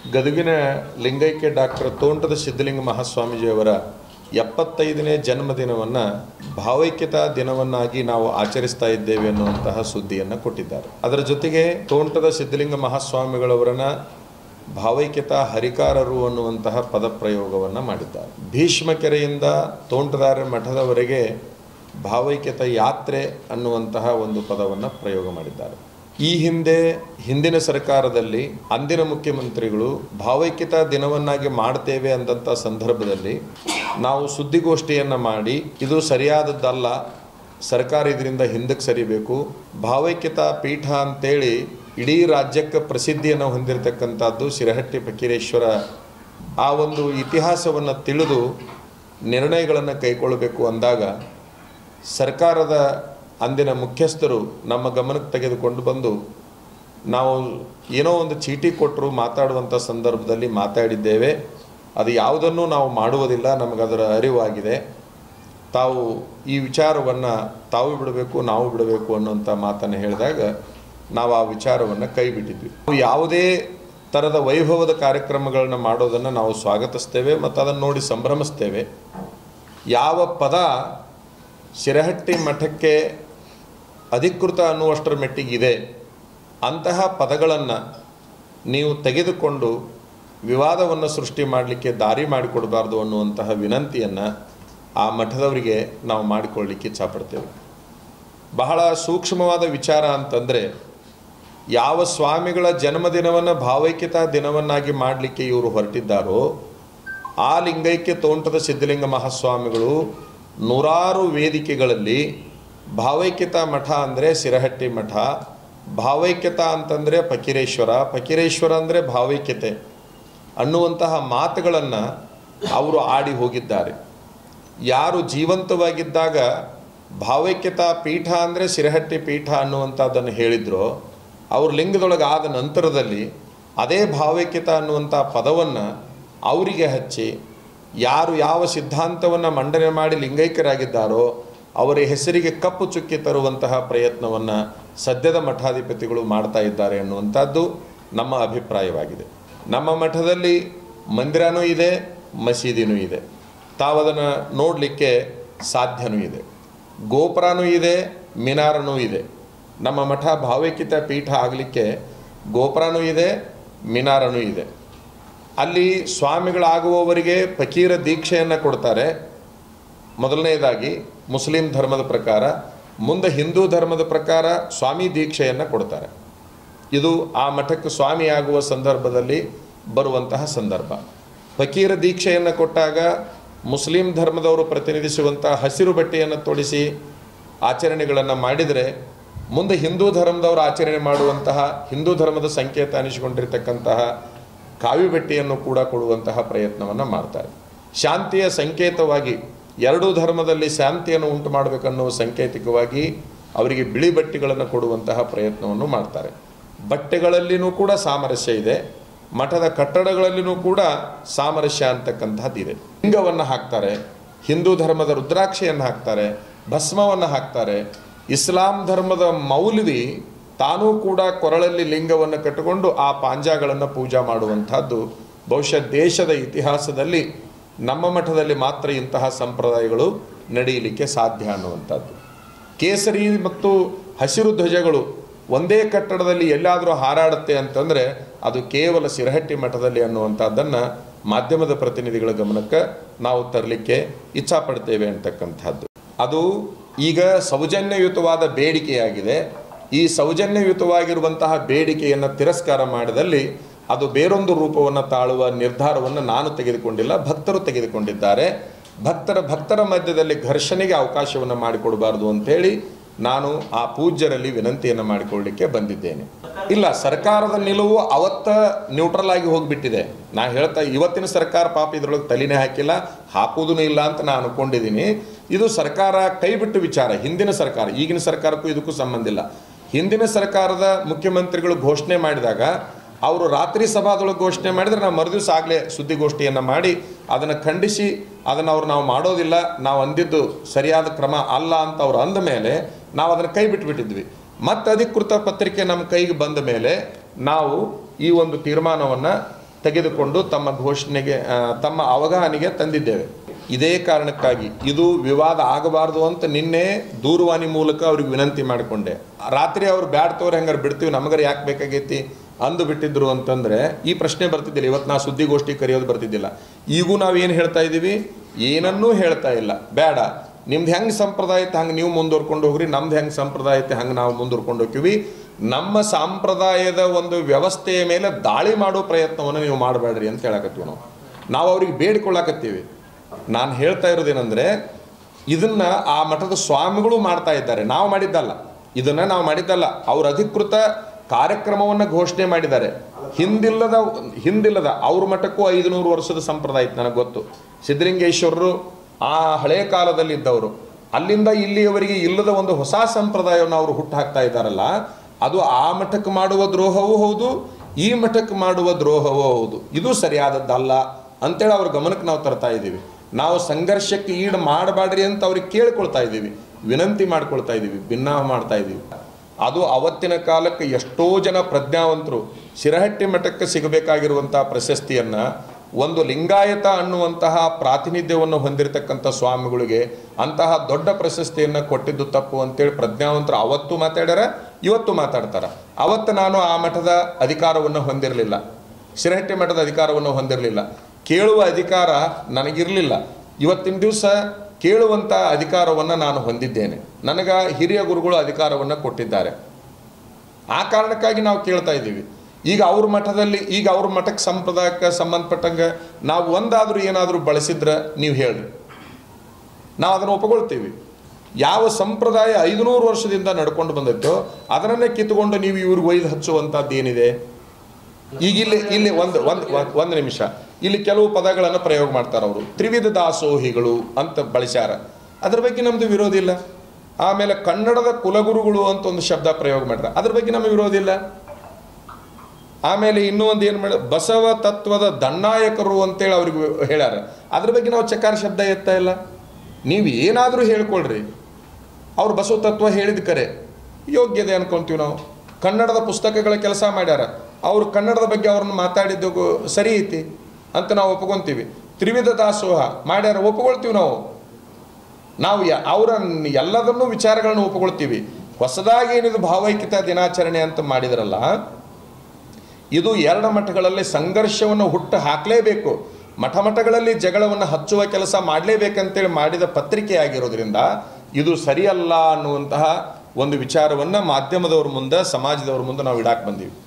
ಗದುಗಿನ ಲಿಂಗೈಕ್ಯ ಡಾಕ್ಟರ್ ತೋಂಟದ ಸಿದ್ಧಲಿಂಗ ಮಹಾಸ್ವಾಮೀಜಿಯವರ ಎಪ್ಪತ್ತೈದನೇ ಜನ್ಮದಿನವನ್ನು ಭಾವೈಕ್ಯತಾ ದಿನವನ್ನಾಗಿ ನಾವು ಆಚರಿಸ್ತಾ ಇದ್ದೇವೆ ಅನ್ನುವಂತಹ ಸುದ್ದಿಯನ್ನು ಕೊಟ್ಟಿದ್ದಾರೆ ಅದರ ಜೊತೆಗೆ ತೋಂಟದ ಸಿದ್ಧಲಿಂಗ ಮಹಾಸ್ವಾಮಿಗಳವರನ್ನ ಭಾವೈಕ್ಯತಾ ಹರಿಕಾರರು ಅನ್ನುವಂತಹ ಪದಪ್ರಯೋಗವನ್ನು ಮಾಡಿದ್ದಾರೆ ಭೀಷ್ಮಕೆರೆಯಿಂದ ತೋಂಟದಾರ ಮಠದವರೆಗೆ ಭಾವೈಕ್ಯತಾ ಯಾತ್ರೆ ಅನ್ನುವಂತಹ ಒಂದು ಪದವನ್ನು ಪ್ರಯೋಗ ಮಾಡಿದ್ದಾರೆ ಈ ಹಿಂದೆ ಹಿಂದಿನ ಸರ್ಕಾರದಲ್ಲಿ ಅಂದಿನ ಮುಖ್ಯಮಂತ್ರಿಗಳು ಭಾವೈಕ್ಯತಾ ದಿನವನ್ನಾಗಿ ಮಾಡ್ತೇವೆ ಅಂದಂಥ ಸಂದರ್ಭದಲ್ಲಿ ನಾವು ಸುದ್ದಿಗೋಷ್ಠಿಯನ್ನು ಮಾಡಿ ಇದು ಸರಿಯಾದದ್ದಲ್ಲ ಸರ್ಕಾರ ಇದರಿಂದ ಹಿಂದಕ್ಕೆ ಸರಿಬೇಕು ಭಾವೈಕ್ಯತಾ ಪೀಠ ಅಂತೇಳಿ ಇಡೀ ರಾಜ್ಯಕ್ಕೆ ಪ್ರಸಿದ್ಧಿಯನ್ನು ಹೊಂದಿರತಕ್ಕಂಥದ್ದು ಶಿರಹಟ್ಟಿ ಫಕೀರೇಶ್ವರ ಆ ಒಂದು ಇತಿಹಾಸವನ್ನು ತಿಳಿದು ನಿರ್ಣಯಗಳನ್ನು ಕೈಗೊಳ್ಳಬೇಕು ಅಂದಾಗ ಸರ್ಕಾರದ ಅಂದಿನ ಮುಖ್ಯಸ್ಥರು ನಮ್ಮ ಗಮನಕ್ಕೆ ತೆಗೆದುಕೊಂಡು ಬಂದು ನಾವು ಏನೋ ಒಂದು ಚೀಟಿ ಕೊಟ್ಟರು ಮಾತಾಡುವಂಥ ಸಂದರ್ಭದಲ್ಲಿ ಮಾತಾಡಿದ್ದೇವೆ ಅದು ಯಾವುದನ್ನು ನಾವು ಮಾಡುವುದಿಲ್ಲ ನಮಗದರ ಅರಿವಾಗಿದೆ ತಾವು ಈ ವಿಚಾರವನ್ನು ತಾವು ಬಿಡಬೇಕು ನಾವು ಬಿಡಬೇಕು ಅನ್ನುವಂಥ ಮಾತನ್ನು ಹೇಳಿದಾಗ ನಾವು ಆ ವಿಚಾರವನ್ನು ಕೈ ಬಿಟ್ಟಿದ್ವಿ ನಾವು ಯಾವುದೇ ಥರದ ವೈಭವದ ಕಾರ್ಯಕ್ರಮಗಳನ್ನ ಮಾಡೋದನ್ನು ನಾವು ಸ್ವಾಗತಿಸ್ತೇವೆ ಮತ್ತು ಅದನ್ನು ನೋಡಿ ಸಂಭ್ರಮಿಸ್ತೇವೆ ಯಾವ ಪದ ಶಿರಹಟ್ಟಿ ಮಠಕ್ಕೆ ಅಧಿಕೃತ ಅನ್ನುವಷ್ಟರ ಮೆಟ್ಟಿಗಿದೆ ಅಂತಹ ಪದಗಳನ್ನು ನೀವು ತೆಗೆದುಕೊಂಡು ವಿವಾದವನ್ನು ಸೃಷ್ಟಿ ಮಾಡಲಿಕ್ಕೆ ದಾರಿ ಮಾಡಿಕೊಡಬಾರ್ದು ಅನ್ನುವಂತಹ ವಿನಂತಿಯನ್ನು ಆ ಮಠದವರಿಗೆ ನಾವು ಮಾಡಿಕೊಳ್ಳಿಕ್ಕೆ ಇಚ್ಛಪಡ್ತೇವೆ ಬಹಳ ಸೂಕ್ಷ್ಮವಾದ ವಿಚಾರ ಅಂತಂದರೆ ಯಾವ ಸ್ವಾಮಿಗಳ ಜನ್ಮದಿನವನ್ನು ಭಾವೈಕ್ಯತಾ ದಿನವನ್ನಾಗಿ ಮಾಡಲಿಕ್ಕೆ ಇವರು ಹೊರಟಿದ್ದಾರೋ ಆ ಲಿಂಗೈಕ್ಯ ತೋಂಟದ ಸಿದ್ಧಲಿಂಗ ಮಹಾಸ್ವಾಮಿಗಳು ನೂರಾರು ವೇದಿಕೆಗಳಲ್ಲಿ ಭಾವೈಕ್ಯತಾ ಮಠ ಅಂದರೆ ಸಿರಹಟ್ಟಿ ಮಠ ಭಾವೈಕ್ಯತಾ ಅಂತಂದರೆ ಫಕೀರೇಶ್ವರ ಫಕೀರೇಶ್ವರ ಅಂದರೆ ಭಾವೈಕ್ಯತೆ ಅನ್ನುವಂತಹ ಮಾತುಗಳನ್ನು ಅವರು ಆಡಿ ಹೋಗಿದ್ದಾರೆ ಯಾರು ಜೀವಂತವಾಗಿದ್ದಾಗ ಭಾವೈಕ್ಯತಾ ಪೀಠ ಅಂದರೆ ಸಿರಹಟ್ಟಿ ಪೀಠ ಅನ್ನುವಂಥದ್ದನ್ನು ಹೇಳಿದ್ರೋ ಅವ್ರ ಲಿಂಗದೊಳಗೆ ಆದ ನಂತರದಲ್ಲಿ ಅದೇ ಭಾವೈಕ್ಯತಾ ಅನ್ನುವಂಥ ಪದವನ್ನು ಅವರಿಗೆ ಹಚ್ಚಿ ಯಾರು ಯಾವ ಸಿದ್ಧಾಂತವನ್ನು ಮಂಡನೆ ಮಾಡಿ ಲಿಂಗೈಕ್ಯರಾಗಿದ್ದಾರೋ ಅವರ ಹೆಸರಿಗೆ ಕಪ್ಪು ಚುಕ್ಕಿ ತರುವಂತಹ ಪ್ರಯತ್ನವನ್ನು ಸದ್ಯದ ಮಠಾಧಿಪತಿಗಳು ಮಾಡ್ತಾ ಇದ್ದಾರೆ ಅನ್ನುವಂಥದ್ದು ನಮ್ಮ ಅಭಿಪ್ರಾಯವಾಗಿದೆ ನಮ್ಮ ಮಠದಲ್ಲಿ ಮಂದಿರನೂ ಇದೆ ಮಸೀದಿನೂ ಇದೆ ತಾವದನ್ನು ನೋಡಲಿಕ್ಕೆ ಸಾಧ್ಯನೂ ಇದೆ ಗೋಪುರನೂ ಇದೆ ಮಿನಾರನೂ ಇದೆ ನಮ್ಮ ಮಠ ಭಾವೈಕ್ಯತಾ ಪೀಠ ಆಗಲಿಕ್ಕೆ ಗೋಪುರನೂ ಇದೆ ಮಿನಾರನೂ ಇದೆ ಅಲ್ಲಿ ಸ್ವಾಮಿಗಳಾಗುವವರಿಗೆ ಫಕೀರ ದೀಕ್ಷೆಯನ್ನು ಕೊಡ್ತಾರೆ ಮೊದಲನೇದಾಗಿ ಮುಸ್ಲಿಂ ಧರ್ಮದ ಪ್ರಕಾರ ಮುಂದೆ ಹಿಂದೂ ಧರ್ಮದ ಪ್ರಕಾರ ಸ್ವಾಮಿ ದೀಕ್ಷೆಯನ್ನು ಕೊಡ್ತಾರೆ ಇದು ಆ ಮಠಕ್ಕೆ ಸ್ವಾಮಿಯಾಗುವ ಸಂದರ್ಭದಲ್ಲಿ ಬರುವಂತಹ ಸಂದರ್ಭ ಫಕೀರ ದೀಕ್ಷೆಯನ್ನು ಕೊಟ್ಟಾಗ ಮುಸ್ಲಿಂ ಧರ್ಮದವರು ಪ್ರತಿನಿಧಿಸುವಂಥ ಹಸಿರು ಬಟ್ಟೆಯನ್ನು ತೊಡಿಸಿ ಆಚರಣೆಗಳನ್ನು ಮಾಡಿದರೆ ಮುಂದೆ ಹಿಂದೂ ಧರ್ಮದವರು ಆಚರಣೆ ಮಾಡುವಂತಹ ಹಿಂದೂ ಧರ್ಮದ ಸಂಕೇತ ಅನಿಸಿಕೊಂಡಿರ್ತಕ್ಕಂತಹ ಕಾವಿ ಬಟ್ಟೆಯನ್ನು ಕೂಡ ಕೊಡುವಂತಹ ಪ್ರಯತ್ನವನ್ನು ಮಾಡ್ತಾರೆ ಶಾಂತಿಯ ಸಂಕೇತವಾಗಿ ಎರಡೂ ಧರ್ಮದಲ್ಲಿ ಶಾಂತಿಯನ್ನು ಉಂಟು ಮಾಡಬೇಕನ್ನುವ ಸಂಕೇತಿಕವಾಗಿ ಅವರಿಗೆ ಬಿಳಿ ಬಟ್ಟೆಗಳನ್ನು ಕೊಡುವಂತಹ ಪ್ರಯತ್ನವನ್ನು ಮಾಡ್ತಾರೆ ಬಟ್ಟೆಗಳಲ್ಲಿನೂ ಕೂಡ ಸಾಮರಸ್ಯ ಇದೆ ಮಠದ ಕಟ್ಟಡಗಳಲ್ಲಿನೂ ಕೂಡ ಸಾಮರಸ್ಯ ಅಂತಕ್ಕಂಥದ್ದಿದೆ ಲಿಂಗವನ್ನು ಹಾಕ್ತಾರೆ ಹಿಂದೂ ಧರ್ಮದ ರುದ್ರಾಕ್ಷಿಯನ್ನು ಹಾಕ್ತಾರೆ ಭಸ್ಮವನ್ನು ಹಾಕ್ತಾರೆ ಇಸ್ಲಾಂ ಧರ್ಮದ ಮೌಲ್ವಿ ತಾನೂ ಕೂಡ ಕೊರಳಲ್ಲಿ ಲಿಂಗವನ್ನು ಕಟ್ಟಿಕೊಂಡು ಆ ಪಾಂಜಾಗಳನ್ನು ಪೂಜಾ ಮಾಡುವಂಥದ್ದು ಬಹುಶಃ ದೇಶದ ಇತಿಹಾಸದಲ್ಲಿ ನಮ್ಮ ಮಠದಲ್ಲಿ ಮಾತ್ರ ಇಂತಹ ಸಂಪ್ರದಾಯಗಳು ನಡೆಯಲಿಕ್ಕೆ ಸಾಧ್ಯ ಅನ್ನುವಂಥದ್ದು ಕೇಸರಿ ಮತ್ತು ಹಸಿರು ಧ್ವಜಗಳು ಒಂದೇ ಕಟ್ಟಡದಲ್ಲಿ ಎಲ್ಲಾದರೂ ಹಾರಾಡುತ್ತೆ ಅಂತಂದರೆ ಅದು ಕೇವಲ ಸಿರಹಟ್ಟಿ ಮಠದಲ್ಲಿ ಅನ್ನುವಂಥದ್ದನ್ನು ಮಾಧ್ಯಮದ ಪ್ರತಿನಿಧಿಗಳ ಗಮನಕ್ಕೆ ನಾವು ತರಲಿಕ್ಕೆ ಇಚ್ಛಾಪಡ್ತೇವೆ ಅಂತಕ್ಕಂಥದ್ದು ಅದು ಈಗ ಸೌಜನ್ಯಯುತವಾದ ಬೇಡಿಕೆಯಾಗಿದೆ ಈ ಸೌಜನ್ಯಯುತವಾಗಿರುವಂತಹ ಬೇಡಿಕೆಯನ್ನು ತಿರಸ್ಕಾರ ಮಾಡಿದಲ್ಲಿ ಅದು ಬೇರೊಂದು ರೂಪವನ್ನು ತಾಳುವ ನಿರ್ಧಾರವನ್ನು ನಾನು ತೆಗೆದುಕೊಂಡಿಲ್ಲ ಭಕ್ತರು ತೆಗೆದುಕೊಂಡಿದ್ದಾರೆ ಭಕ್ತರ ಭಕ್ತರ ಮಧ್ಯದಲ್ಲಿ ಘರ್ಷಣೆಗೆ ಅವಕಾಶವನ್ನು ಮಾಡಿಕೊಡಬಾರ್ದು ಅಂತೇಳಿ ನಾನು ಆ ಪೂಜ್ಯರಲ್ಲಿ ವಿನಂತಿಯನ್ನು ಮಾಡಿಕೊಳ್ಳಲಿಕ್ಕೆ ಬಂದಿದ್ದೇನೆ ಇಲ್ಲ ಸರ್ಕಾರದ ನಿಲುವು ಅವತ್ತ ನ್ಯೂಟ್ರಲ್ ಆಗಿ ಹೋಗಿಬಿಟ್ಟಿದೆ ನಾ ಹೇಳ್ತಾ ಇವತ್ತಿನ ಸರ್ಕಾರ ಪಾಪ ಇದ್ರೊಳಗೆ ತಲೆನೇ ಹಾಕಿಲ್ಲ ಹಾಕುವುದೂ ಇಲ್ಲ ಅಂತ ನಾನು ಅನ್ಕೊಂಡಿದ್ದೀನಿ ಇದು ಸರ್ಕಾರ ಕೈ ಬಿಟ್ಟು ವಿಚಾರ ಹಿಂದಿನ ಸರ್ಕಾರ ಈಗಿನ ಸರ್ಕಾರಕ್ಕೂ ಇದಕ್ಕೂ ಸಂಬಂಧ ಇಲ್ಲ ಹಿಂದಿನ ಸರ್ಕಾರದ ಮುಖ್ಯಮಂತ್ರಿಗಳು ಘೋಷಣೆ ಮಾಡಿದಾಗ ಅವರು ರಾತ್ರಿ ಸಭಾದೊಳಗೆ ಘೋಷಣೆ ಮಾಡಿದರೆ ನಾವು ಮರುದಿವಸ ಆಗಲೇ ಸುದ್ದಿಗೋಷ್ಠಿಯನ್ನು ಮಾಡಿ ಅದನ್ನು ಖಂಡಿಸಿ ಅದನ್ನು ಅವ್ರು ನಾವು ಮಾಡೋದಿಲ್ಲ ನಾವು ಅಂದಿದ್ದು ಸರಿಯಾದ ಕ್ರಮ ಅಲ್ಲ ಅಂತ ಅವ್ರು ಅಂದ ಮೇಲೆ ನಾವು ಅದನ್ನು ಕೈ ಬಿಟ್ಟುಬಿಟ್ಟಿದ್ವಿ ಮತ್ತೆ ಅಧಿಕೃತ ಪತ್ರಿಕೆ ನಮ್ಮ ಕೈಗೆ ಬಂದ ಮೇಲೆ ನಾವು ಈ ಒಂದು ತೀರ್ಮಾನವನ್ನು ತೆಗೆದುಕೊಂಡು ತಮ್ಮ ಘೋಷಣೆಗೆ ಆ, ತಮ್ಮ ಅವಗಾಹನೆಗೆ ತಂದಿದ್ದೇವೆ ಇದೇ ಕಾರಣಕ್ಕಾಗಿ ಇದು ವಿವಾದ ಆಗಬಾರ್ದು ಅಂತ ನಿನ್ನೆ ದೂರವಾಣಿ ಮೂಲಕ ಅವ್ರಿಗೆ ವಿನಂತಿ ಮಾಡಿಕೊಂಡೆ ರಾತ್ರಿ ಅವ್ರು ಬ್ಯಾಡ್ ತೋರಿ ಹಂಗಾರೆ ಬಿಡ್ತೀವಿ ನಮಗರ ಯಾಕೆ ಬೇಕಾಗೈತಿ ಅಂದು ಬಿಟ್ಟಿದ್ರು ಅಂತಂದ್ರೆ ಈ ಪ್ರಶ್ನೆ ಬರ್ತಿದ್ದಿಲ್ಲ ಇವತ್ತು ನಾ ಸುದ್ದಿಗೋಷ್ಠಿ ಕರೆಯೋದು ಬರ್ತಿದ್ದಿಲ್ಲ ಈಗೂ ನಾವು ಏನು ಹೇಳ್ತಾ ಇದ್ದೀವಿ ಏನನ್ನೂ ಹೇಳ್ತಾ ಇಲ್ಲ ಬೇಡ ನಿಮ್ದು ಹೆಂಗೆ ಸಂಪ್ರದಾಯ ಐತೆ ಹಂಗೆ ನೀವು ಮುಂದುವರ್ಕೊಂಡು ಹೋಗ್ರಿ ನಮ್ದು ಹೆಂಗೆ ಸಂಪ್ರದಾಯ ಐತೆ ಹಂಗೆ ನಾವು ಮುಂದುವರ್ಕೊಂಡು ಹೋಗ್ತೀವಿ ನಮ್ಮ ಸಂಪ್ರದಾಯದ ಒಂದು ವ್ಯವಸ್ಥೆಯ ಮೇಲೆ ದಾಳಿ ಮಾಡೋ ಪ್ರಯತ್ನವನ್ನು ನೀವು ಮಾಡಬೇಡ್ರಿ ಅಂತ ಹೇಳಕತ್ತೀವಿ ನಾವು ನಾವು ಅವ್ರಿಗೆ ಬೇಡಿಕೊಳ್ಳಕತ್ತೀವಿ ನಾನು ಹೇಳ್ತಾ ಇರೋದೇನೆಂದರೆ ಇದನ್ನ ಆ ಮಠದ ಸ್ವಾಮಿಗಳು ಮಾಡ್ತಾ ಇದ್ದಾರೆ ನಾವು ಮಾಡಿದ್ದಲ್ಲ ಇದನ್ನ ನಾವು ಮಾಡಿದ್ದಲ್ಲ ಅವ್ರ ಅಧಿಕೃತ ಕಾರ್ಯಕ್ರಮವನ್ನು ಘೋಷಣೆ ಮಾಡಿದ್ದಾರೆ ಹಿಂದಿಲ್ಲದ ಹಿಂದಿಲ್ಲದ ಅವ್ರ ಮಠಕ್ಕೂ ಐದುನೂರು ವರ್ಷದ ಸಂಪ್ರದಾಯ ಇತ್ತು ನನಗೆ ಗೊತ್ತು ಸಿದ್ದಲಿಂಗೇಶ್ವರರು ಆ ಹಳೆಯ ಕಾಲದಲ್ಲಿ ಇದ್ದವರು ಅಲ್ಲಿಂದ ಇಲ್ಲಿಯವರೆಗೆ ಇಲ್ಲದ ಒಂದು ಹೊಸ ಸಂಪ್ರದಾಯವನ್ನು ಅವರು ಹುಟ್ಟು ಹಾಕ್ತಾ ಇದ್ದಾರಲ್ಲ ಅದು ಆ ಮಠಕ್ಕೆ ಮಾಡುವ ದ್ರೋಹವೂ ಹೌದು ಈ ಮಠಕ್ಕೆ ಮಾಡುವ ದ್ರೋಹವೂ ಹೌದು ಇದು ಸರಿಯಾದದ್ದಲ್ಲ ಅಂತೇಳಿ ಅವ್ರ ಗಮನಕ್ಕೆ ನಾವು ತರ್ತಾ ಇದ್ದೀವಿ ನಾವು ಸಂಘರ್ಷಕ್ಕೆ ಈಡು ಮಾಡಬೇಡ್ರಿ ಅಂತ ಅವ್ರಿಗೆ ಕೇಳ್ಕೊಳ್ತಾ ಇದ್ದೀವಿ ವಿನಂತಿ ಮಾಡ್ಕೊಳ್ತಾ ಇದ್ದೀವಿ ಭಿನ್ನಾಹ ಮಾಡ್ತಾ ಇದ್ದೀವಿ ಅದು ಅವತ್ತಿನ ಕಾಲಕ್ಕೆ ಎಷ್ಟೋ ಜನ ಪ್ರಜ್ಞಾವಂತರು ಶಿರಹಟ್ಟಿ ಮಠಕ್ಕೆ ಸಿಗಬೇಕಾಗಿರುವಂತಹ ಪ್ರಶಸ್ತಿಯನ್ನ ಒಂದು ಲಿಂಗಾಯತ ಅನ್ನುವಂತಹ ಪ್ರಾತಿನಿಧ್ಯವನ್ನು ಹೊಂದಿರತಕ್ಕಂಥ ಸ್ವಾಮಿಗಳಿಗೆ ಅಂತಹ ದೊಡ್ಡ ಪ್ರಶಸ್ತಿಯನ್ನು ಕೊಟ್ಟಿದ್ದು ತಪ್ಪು ಅಂತೇಳಿ ಪ್ರಜ್ಞಾವಂತರು ಅವತ್ತು ಮಾತಾಡ್ಯಾರ ಇವತ್ತು ಮಾತಾಡ್ತಾರ ಅವತ್ತು ನಾನು ಆ ಮಠದ ಅಧಿಕಾರವನ್ನು ಹೊಂದಿರಲಿಲ್ಲ ಶಿರಹಟ್ಟಿ ಮಠದ ಅಧಿಕಾರವನ್ನು ಹೊಂದಿರಲಿಲ್ಲ ಕೇಳುವ ಅಧಿಕಾರ ನನಗಿರಲಿಲ್ಲ ಇವತ್ತಿನ ದಿವಸ ಕೇಳುವಂಥ ಅಧಿಕಾರವನ್ನು ನಾನು ಹೊಂದಿದ್ದೇನೆ ನನಗ ಹಿರಿಯ ಗುರುಗಳು ಅಧಿಕಾರವನ್ನು ಕೊಟ್ಟಿದ್ದಾರೆ ಆ ಕಾರಣಕ್ಕಾಗಿ ನಾವು ಕೇಳ್ತಾ ಇದ್ದೀವಿ ಈಗ ಅವ್ರ ಮಠದಲ್ಲಿ ಈಗ ಅವ್ರ ಮಠಕ್ಕೆ ಸಂಪ್ರದಾಯಕ್ಕೆ ಸಂಬಂಧಪಟ್ಟಂಗೆ ನಾವು ಒಂದಾದರೂ ಏನಾದರೂ ಬಳಸಿದ್ರೆ ನೀವು ಹೇಳ್ರಿ ನಾವು ಅದನ್ನು ಒಪ್ಕೊಳ್ತೀವಿ ಯಾವ ಸಂಪ್ರದಾಯ ಐದುನೂರು ವರ್ಷದಿಂದ ನಡ್ಕೊಂಡು ಬಂದೈತೋ ಅದನ್ನೇ ಕಿತ್ತುಕೊಂಡು ನೀವು ಇವ್ರಿಗೆ ಒಯ್ದು ಹಚ್ಚುವಂಥದ್ದು ಏನಿದೆ ಈಗ ಇಲ್ಲಿ ಇಲ್ಲಿ ಒಂದು ಒಂದು ಒಂದು- ಒಂದು ನಿಮಿಷ ಇಲ್ಲಿ ಕೆಲವು ಪದಗಳನ್ನು ಪ್ರಯೋಗ ಮಾಡ್ತಾರೆ ಅವರು ತ್ರಿವಿಧ ದಾಸೋಹಿಗಳು ಅಂತ ಬಳಸ್ಯಾರ ಅದ್ರ ಬಗ್ಗೆ ನಮ್ದು ವಿರೋಧ ಇಲ್ಲ ಆಮೇಲೆ ಕನ್ನಡದ ಕುಲಗುರುಗಳು ಅಂತ ಒಂದು ಶಬ್ದ ಪ್ರಯೋಗ ಮಾಡ್ತಾರೆ ಅದ್ರ ಬಗ್ಗೆ ನಮಗೆ ವಿರೋಧ ಇಲ್ಲ ಆಮೇಲೆ ಇನ್ನೂ ಒಂದು ಏನು ಮಾಡ ಬಸವ ತತ್ವದ ದಂಡಾಯಕರು ಅಂತೇಳಿ ಅವ್ರಿಗೆ ಹೇಳ್ಯಾರ ಅದ್ರ ಬಗ್ಗೆ ನಾವು ಚಕಾರ ಶಬ್ದ ಎತ್ತಾ ಇಲ್ಲ ನೀವು ಏನಾದರೂ ಹೇಳ್ಕೊಳ್ರಿ ಅವ್ರು ಬಸವ ತತ್ವ ಹೇಳಿದ ಕರೆ ಯೋಗ್ಯತೆ ಅನ್ಕೊಂತೀವಿ ನಾವು ಕನ್ನಡದ ಪುಸ್ತಕಗಳ ಕೆಲಸ ಮಾಡ್ಯಾರ ಅವ್ರು ಕನ್ನಡದ ಬಗ್ಗೆ ಅವ್ರನ್ನ ಮಾತಾಡಿದ್ದು ಗೊ- ಸರಿ ಐತಿ ಅಂತ ನಾವು ಒಪ್ಕೊಂತೀವಿ ತ್ರಿವಿಧ ದಾಸೋಹ ಮಾಡ್ಯಾರ ಒಪ್ಕೊಳ್ತೀವಿ ನಾವು ನಾವು ಯ- ಅವರ ಎಲ್ಲದನ್ನೂ ವಿಚಾರಗಳನ್ನು ಒಪ್ಕೊಳ್ತೀವಿ ಹೊಸದಾಗಿ ಏನಿದು ಭಾವೈಕ್ಯತಾ ದಿನಾಚರಣೆ ಅಂತ ಮಾಡಿದ್ರಲ್ಲ ಇದು ಎರಡು ಮಠಗಳಲ್ಲಿ ಸಂಘರ್ಷವನ್ನು ಹುಟ್ಟು ಹಾಕಲೇಬೇಕು ಮಠ ಮಠಗಳಲ್ಲಿ ಜಗಳವನ್ನು ಹಚ್ಚುವ ಕೆಲಸ ಮಾಡಲೇಬೇಕಂತೇಳಿ ಮಾಡಿದ ಪತ್ರಿಕೆ ಆಗಿರೋದ್ರಿಂದ ಇದು ಸರಿಯಲ್ಲ ಅನ್ನುವಂತಹ ಒಂದು ವಿಚಾರವನ್ನು ಮಾಧ್ಯಮದವ್ರ ಮುಂದೆ ಸಮಾಜದವ್ರ ಮುಂದೆ ನಾವು ಇಡಾಕ್ ಬಂದೀವಿ